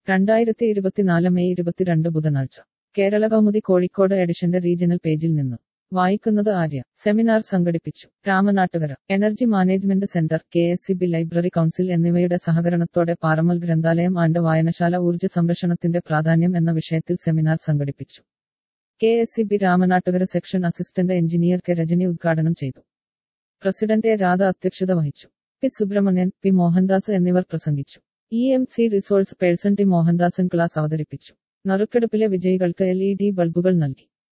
രണ്ടായിരത്തി ഇരുപത്തിനാല് മെയ് ഇരുപത്തിരണ്ട് ബുധനാഴ്ച കേരള കൗമുദി കോഴിക്കോട് എഡിഷന്റെ റീജിയണൽ പേജിൽ നിന്നും വായിക്കുന്നത് ആര്യ സെമിനാർ സംഘടിപ്പിച്ചു Ramanattukara energy management centre K S C B library council എന്നിവയുടെ സഹകരണത്തോടെ പാറമൽ ഗ്രന്ഥാലയം ആൻഡ് വായനശാല ഊർജ്ജ സംരക്ഷണത്തിന്റെ പ്രാധാന്യം എന്ന വിഷയത്തിൽ സെമിനാർ സംഘടിപ്പിച്ചു K S C B Ramanattukara section assistant engineer K Rajani ഉദ്ഘാടനം ചെയ്തു പ്രസിഡന്റ് എ രാധ അധ്യക്ഷത വഹിച്ചു പി സുബ്രഹ്മണ്യൻ പി മോഹൻദാസ് എന്നിവർ പ്രസംഗിച്ചു E M C resource person T Mohandasan class അവതരിപ്പിച്ചു നറുക്കെടുപ്പിലെ വിജയികൾക്ക് എൽ ഇ ഡി ബൾബുകൾ നൽകി